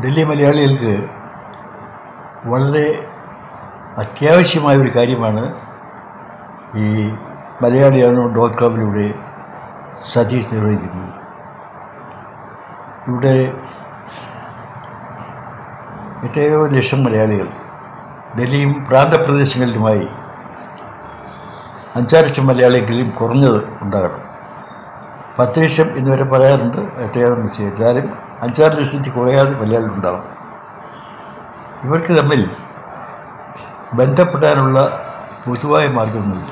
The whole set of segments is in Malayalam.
ഡൽഹി മലയാളികൾക്ക് വളരെ അത്യാവശ്യമായ ഒരു കാര്യമാണ് ഈ മലയാളിയാണോ ഡോട്ട് കോമിലൂടെ സതീഷ് നിർവഹിക്കുന്നത് ഇവിടെ എത്രയോ ലക്ഷം മലയാളികൾ ഡൽഹിയും പ്രാന്തപ്രദേശങ്ങളിലുമായി അഞ്ചാറ് ലക്ഷം മലയാളികളിലും കുറഞ്ഞത് ഉണ്ടാകണം പത്ത് ലക്ഷം എന്ന് വരെ പറയാറുണ്ട് എത്രയാണെന്ന് നിശ്ചയിച്ചാലും അഞ്ചാറ് ലക്ഷത്തിൽ കുറയാതെ മലയാളികളുണ്ടാവും ഇവർക്ക് തമ്മിൽ ബന്ധപ്പെടാനുള്ള പൊതുവായ മാർഗമൊന്നുമില്ല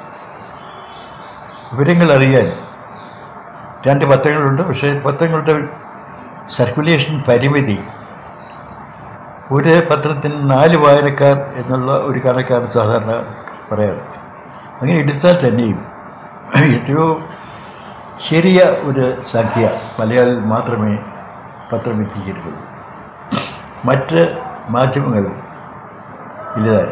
വിവരങ്ങൾ അറിയാൻ രണ്ട് പത്രങ്ങളുണ്ട് പക്ഷേ പത്രങ്ങളുടെ സർക്കുലേഷൻ പരിമിതി ഒരു പത്രത്തിന് നാല് വായനക്കാർ എന്നുള്ള ഒരു കണക്കാണ് സാധാരണ പറയാറ് അങ്ങനെ എടുത്താൽ തന്നെയും എത്രയോ ചെറിയ ഒരു സംഖ്യ മലയാളിൽ മാത്രമേ പത്രം എത്തിച്ചിട്ടുള്ളൂ മറ്റ് മാധ്യമങ്ങൾ ഇല്ലതായി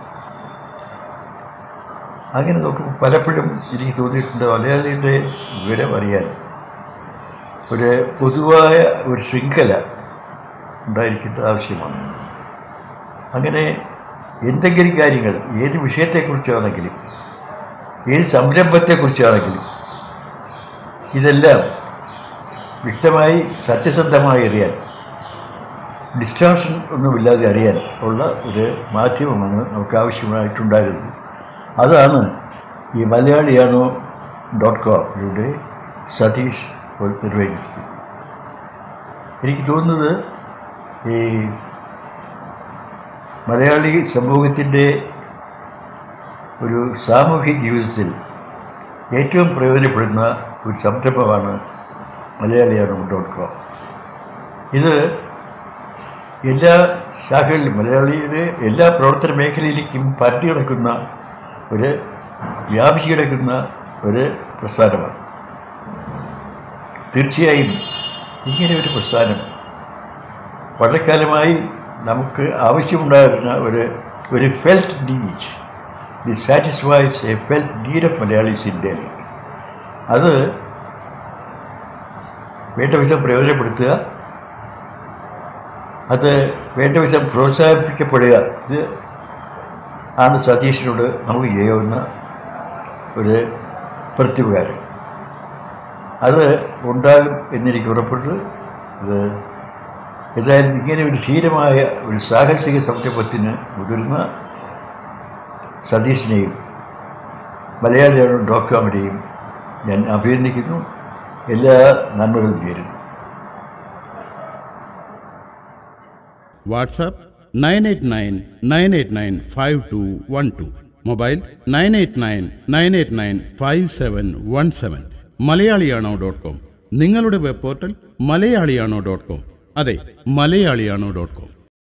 അങ്ങനെ നോക്കുമ്പോൾ പലപ്പോഴും എനിക്ക് തോന്നിയിട്ടുണ്ട് മലയാളിയുടെ വിവരം അറിയാൻ ഒരു പൊതുവായ ഒരു ശൃംഖല ഉണ്ടായിരിക്കേണ്ടത് ആവശ്യമാണ് അങ്ങനെ എന്തെങ്കിലും കാര്യങ്ങൾ ഏത് വിഷയത്തെക്കുറിച്ചാണെങ്കിലും ഏത് സംരംഭത്തെക്കുറിച്ചാണെങ്കിലും ഇതെല്ലാം വ്യക്തമായി സത്യസന്ധമായി അറിയാൻ ഡിസ്ട്രാക്ഷൻ ഒന്നുമില്ലാതെ അറിയാൻ ഉള്ള ഒരു മാധ്യമമാണ് നമുക്ക് ആവശ്യമായിട്ടുണ്ടായിരുന്നത് അതാണ് ഈ മലയാളിയാണോ ഡോട്ട് കോമിലൂടെ സതീഷ് നിർവഹിക്കുന്നത് എനിക്ക് തോന്നുന്നത് ഈ മലയാളി സമൂഹത്തിൻ്റെ ഒരു സാമൂഹിക ജീവിതത്തിൽ ഏറ്റവും പ്രയോജനപ്പെടുന്ന ഒരു സംരംഭമാണ് മലയാളിയാണ് ഡോട്ട് കോം ഇത് എല്ലാ ശാഖകളിലും മലയാളിയുടെ എല്ലാ പ്രവർത്തന മേഖലയിലേക്കും പരത്തി കിടക്കുന്ന ഒരു വ്യാപിച്ചു കിടക്കുന്ന ഒരു പ്രസ്ഥാനമാണ് തീർച്ചയായും ഇങ്ങനെ ഒരു പ്രസ്ഥാനം വളരെ കാലമായി നമുക്ക് ആവശ്യമുണ്ടായിരുന്ന ഒരു ഒരു felt need the satisfies a felt need of Malayalis in Delhi അത് വേണ്ട വിധം പ്രയോജനപ്പെടുത്തുക അത് വേണ്ട വിധം പ്രോത്സാഹിപ്പിക്കപ്പെടുക ഇത് ആണ് സതീഷിനോട് നമുക്ക് ചെയ്യാവുന്ന ഒരു പ്രത്യുപകാരം അത് ഉണ്ടാകും എന്നെനിക്ക് ഉറപ്പുണ്ട് അത് ഏതായാലും ഇങ്ങനെ ഒരു ധീരമായ ഒരു സാഹസിക സംരംഭത്തിന് മുതിർന്ന സതീഷിനെയും മലയാളിയുടെ ഡോട്ട് കോമിനെയും ഞാൻ അഭിനന്ദിക്കുന്നു എല്ലാ നന്മകളും നേരുന്നു WhatsApp nine eight nine nine eight nine five two one two mobile nine eight nine nine eight nine five seven one seven മലയാളിയാണോ ഡോട്ട് കോം നിങ്ങളുടെ വെബ് പോർട്ടൽ മലയാളിയാണോ ഡോട്ട് കോം അതെ മലയാളിയാണോ ഡോട്ട് കോം